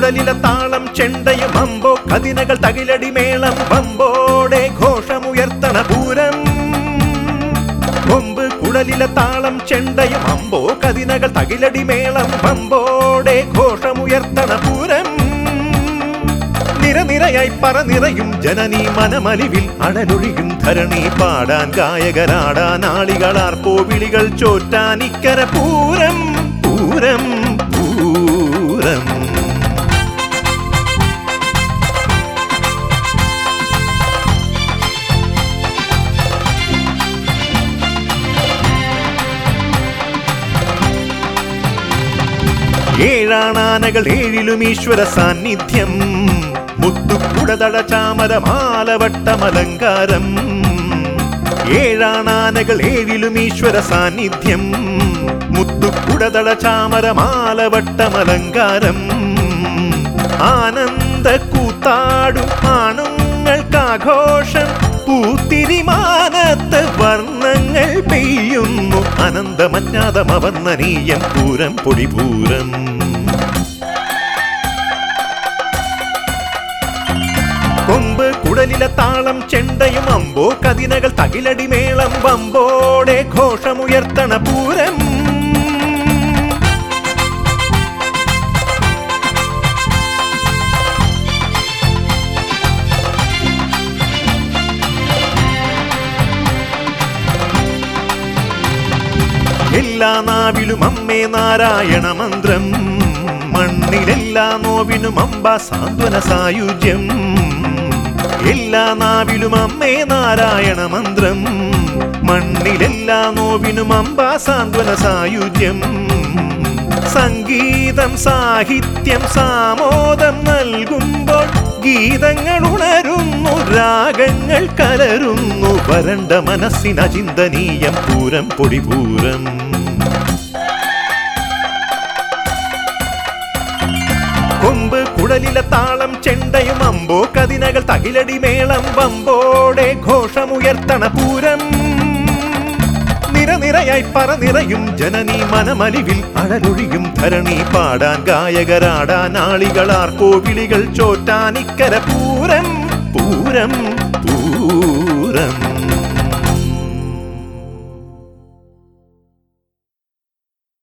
കുടലിലെ താളം ചെണ്ടയും അമ്പോ കതിനകൾ തകിലടി മേളം പമ്പോടെ ഘോഷമുയർത്തണ പൂരം കൊമ്പ് കുടലിലെ താളം ചെണ്ടയും അമ്പോ കതിനകൾ തകിലടി മേളം പമ്പോടെ ഘോഷമുയർത്തണ പൂരം നിരനിരയായി പറനിറയും ജനനീ മനമലിവിൽ അടലൊഴിയും ധരണി പാടാൻ ഗായകരാടാൻ ആളികളാർപ്പോ വിളികൾ ചോറ്റാൻ ഇക്കര പൂരം പൂരം പൂരം ഏഴാണാനകൾ ഏഴിലും ഈശ്വര സാന്നിധ്യം മുത്തുക്കുടതട ചാമരമാലവട്ടമലങ്കാരം ഏഴാണാനകൾ ഏഴിലും ഈശ്വര സാന്നിധ്യം മുത്തുക്കുടതട ചാമരമാലവട്ടമലങ്കാരം ആനന്ദ കൂത്താടും ആണുങ്ങൾക്കാഘോഷം പൂത്തിരിമാനത്ത് വർണ്ണങ്ങൾ പെയ്യുന്നു അനന്തമജ്ഞാതമവർണ്ണനീയം പൂരം പൊടിപൂരം കൊമ്പ് കുടലിലെ താളം ചെണ്ടയും അമ്പോ കതിനകൾ തകിലടി മേളം വമ്പോടെ ഘോഷമുയർത്തണ പൂരം എല്ലാ നാവിലും അമ്മേ നാരായണ മന്ത്രം മണ്ണിലെല്ലാ നോവിനും അമ്പ സാന്ത്വന സായുജ്യം എല്ലാ നാവിലും അമ്മേ നാരായണ മന്ത്രം മണ്ണിലെല്ലാ നോവിനും അമ്പ സാന്ത്വന സായുജ്യം സംഗീതം സാഹിത്യം സാമോദം നൽകുമ്പോൾ ഗീതങ്ങൾ ഉണരുന്നു രാഗങ്ങൾ കലരുന്നു വരണ്ട മനസ്സിന ചിന്തനീയം പൂരം പൊടിപൂരം കൊമ്പ് കുടലിലെ താളം ചെണ്ടയും അമ്പോ കതിനകൾ തകിലടി മേളം വമ്പോടെ ഘോഷമുയർത്തണ പൂരം നിരനിരയായി പറനിറയും ജനനീ മനമലിവിൽ അഴലൊഴിയും ധരണി പാടാൻ ഗായകരാടാൻ ആളികളാർക്കോ വിളികൾ ചോറ്റാനിക്കര പൂരം പൂരം പൂരം